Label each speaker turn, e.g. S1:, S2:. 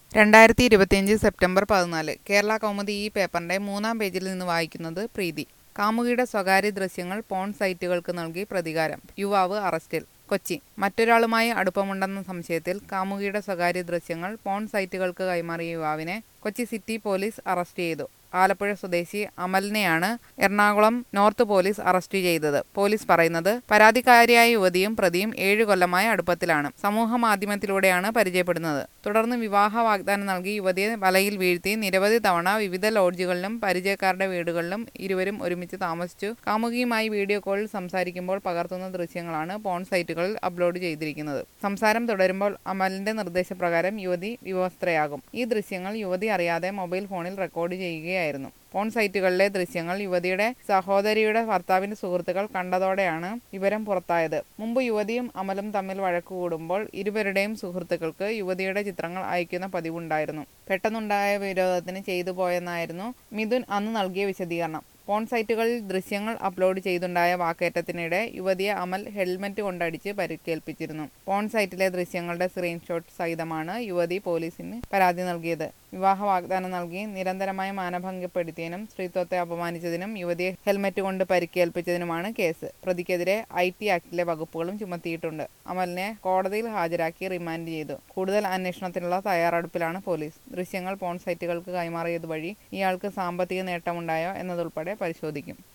S1: രണ്ടായിരത്തി ഇരുപത്തിയഞ്ച് സെപ്റ്റംബർ പതിനാല് കേരള കൗമുദി ഈ പേപ്പറിന്റെ മൂന്നാം പേജിൽ നിന്ന് വായിക്കുന്നത് പ്രീതി കാമുകിയുടെ സ്വകാര്യ ദൃശ്യങ്ങൾ പോൺ സൈറ്റുകൾക്ക് നൽകി പ്രതികാരം യുവാവ് അറസ്റ്റിൽ കൊച്ചി മറ്റൊരാളുമായി അടുപ്പമുണ്ടെന്ന സംശയത്തിൽ കാമുകിയുടെ സ്വകാര്യ ദൃശ്യങ്ങൾ പോൺ സൈറ്റുകൾക്ക് കൈമാറിയ യുവാവിനെ കൊച്ചി സിറ്റി പോലീസ് അറസ്റ്റ് ചെയ്തു ആലപ്പുഴ സ്വദേശി അമലിനെയാണ് എറണാകുളം നോർത്ത് പോലീസ് അറസ്റ്റ് ചെയ്തത് പോലീസ് പറയുന്നത് പരാതിക്കാരിയായ യുവതിയും പ്രതിയും ഏഴു കൊല്ലമായ അടുപ്പത്തിലാണ് സമൂഹ മാധ്യമത്തിലൂടെയാണ് പരിചയപ്പെടുന്നത് തുടർന്ന് വിവാഹ വാഗ്ദാനം നൽകി യുവതിയെ വലയിൽ വീഴ്ത്തി നിരവധി തവണ വിവിധ ലോഡ്ജുകളിലും പരിചയക്കാരുടെ വീടുകളിലും ഇരുവരും ഒരുമിച്ച് താമസിച്ചു കാമുകിയുമായി വീഡിയോ കോളിൽ സംസാരിക്കുമ്പോൾ പകർത്തുന്ന ദൃശ്യങ്ങളാണ് പോൺ സൈറ്റുകളിൽ അപ്ലോഡ് ചെയ്തിരിക്കുന്നത് സംസാരം തുടരുമ്പോൾ അമലിന്റെ നിർദ്ദേശപ്രകാരം യുവതി വിവസ്ത്രയാകും ഈ ദൃശ്യങ്ങൾ യുവതി അറിയാതെ മൊബൈൽ ഫോണിൽ റെക്കോർഡ് ചെയ്യുകയായിരുന്നു ഫോൺ സൈറ്റുകളിലെ ദൃശ്യങ്ങൾ യുവതിയുടെ സഹോദരിയുടെ ഭർത്താവിന്റെ സുഹൃത്തുക്കൾ കണ്ടതോടെയാണ് വിവരം പുറത്തായത് മുമ്പ് യുവതിയും അമലും തമ്മിൽ വഴക്കു കൂടുമ്പോൾ ഇരുവരുടെയും സുഹൃത്തുക്കൾക്ക് യുവതിയുടെ ചിത്രങ്ങൾ അയക്കുന്ന പതിവുണ്ടായിരുന്നു പെട്ടെന്നുണ്ടായ വിരോധത്തിന് ചെയ്തു പോയെന്നായിരുന്നു മിഥുൻ അന്ന് നൽകിയ വിശദീകരണം പോൺ സൈറ്റുകളിൽ ദൃശ്യങ്ങൾ അപ്ലോഡ് ചെയ്തുണ്ടായ വാക്കേറ്റത്തിനിടെ യുവതിയെ അമൽ ഹെൽമറ്റ് കൊണ്ടടിച്ച് പരിക്കേൽപ്പിച്ചിരുന്നു പോൺ സൈറ്റിലെ ദൃശ്യങ്ങളുടെ സ്ക്രീൻഷോട്ട് സഹിതമാണ് യുവതി പോലീസിന് പരാതി നൽകിയത് വിവാഹ വാഗ്ദാനം നൽകി നിരന്തരമായി മാനഭംഗപ്പെടുത്തിയതിനും സ്ത്രീത്വത്തെ അപമാനിച്ചതിനും യുവതിയെ ഹെൽമറ്റ് കൊണ്ട് പരിക്കേൽപ്പിച്ചതിനുമാണ് കേസ് പ്രതിക്കെതിരെ ഐ ടി ആക്ടിലെ വകുപ്പുകളും ചുമത്തിയിട്ടുണ്ട് അമലിനെ കോടതിയിൽ ഹാജരാക്കി റിമാൻഡ് ചെയ്തു കൂടുതൽ അന്വേഷണത്തിനുള്ള തയ്യാറെടുപ്പിലാണ് പോലീസ് ദൃശ്യങ്ങൾ പോൺ സൈറ്റുകൾക്ക് കൈമാറിയത് വഴി ഇയാൾക്ക് സാമ്പത്തിക നേട്ടമുണ്ടായോ എന്നതുൾപ്പെടെ പരിശോധിക്കും